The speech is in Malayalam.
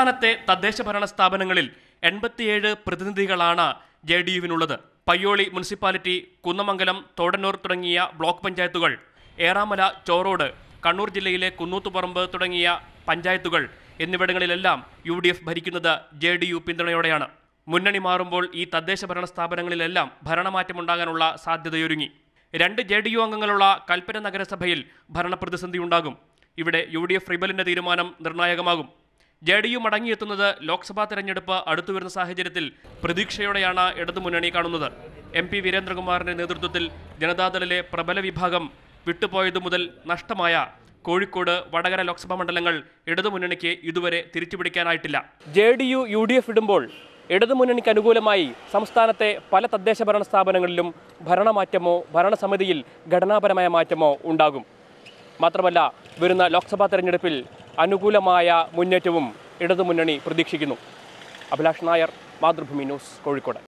സംസ്ഥാനത്തെ തദ്ദേശ ഭരണ സ്ഥാപനങ്ങളിൽ എൺപത്തിയേഴ് പ്രതിനിധികളാണ് ജെ ഡി യുവിനുള്ളത് പയ്യോളി മുനിസിപ്പാലിറ്റി കുന്നമംഗലം തോടന്നൂർ തുടങ്ങിയ ബ്ലോക്ക് പഞ്ചായത്തുകൾ ഏറാമല ചോറോട് കണ്ണൂർ ജില്ലയിലെ കുന്നൂത്തുപറമ്പ് തുടങ്ങിയ പഞ്ചായത്തുകൾ എന്നിവിടങ്ങളിലെല്ലാം യു ഡി എഫ് ഭരിക്കുന്നത് ജെ ഡി യു പിന്തുണയോടെയാണ് മുന്നണി മാറുമ്പോൾ ഈ തദ്ദേശ ഭരണ സ്ഥാപനങ്ങളിലെല്ലാം ഭരണമാറ്റമുണ്ടാകാനുള്ള സാധ്യതയൊരുങ്ങി രണ്ട് ജെ ഡി യു അംഗങ്ങളുള്ള കൽപ്പന നഗരസഭയിൽ ഭരണപ്രതിസന്ധി ഉണ്ടാകും ഇവിടെ യു ഡി എഫ് റിബലിന്റെ തീരുമാനം നിർണായകമാകും ജെ ഡി യു മടങ്ങിയെത്തുന്നത് ലോക്സഭാ തെരഞ്ഞെടുപ്പ് അടുത്തുവരുന്ന സാഹചര്യത്തിൽ പ്രതീക്ഷയോടെയാണ് ഇടതുമുന്നണി കാണുന്നത് എം പി വീരേന്ദ്രകുമാറിന്റെ നേതൃത്വത്തിൽ ജനതാദളിലെ പ്രബല വിഭാഗം വിട്ടുപോയതു മുതൽ നഷ്ടമായ കോഴിക്കോട് വടകര ലോക്സഭാ മണ്ഡലങ്ങൾ ഇടതുമുന്നണിക്ക് ഇതുവരെ തിരിച്ചുപിടിക്കാനായിട്ടില്ല J D U U D F ഇടുമ്പോൾ ഇടതുമുന്നണിക്ക് അനുകൂലമായി സംസ്ഥാനത്തെ പല തദ്ദേശ ഭരണ സ്ഥാപനങ്ങളിലും ഭരണമാറ്റമോ ഭരണസമിതിയിൽ ഘടനാപരമായ മാറ്റമോ ഉണ്ടാകും മാത്രമല്ല വരുന്ന ലോക്സഭാ തെരഞ്ഞെടുപ്പിൽ അനുകൂലമായ മുന്നേറ്റവും ഇടതുമുന്നണി പ്രതീക്ഷിക്കുന്നു അഭിലാഷ് നായർ മാതൃഭൂമി ന്യൂസ് കോഴിക്കോട്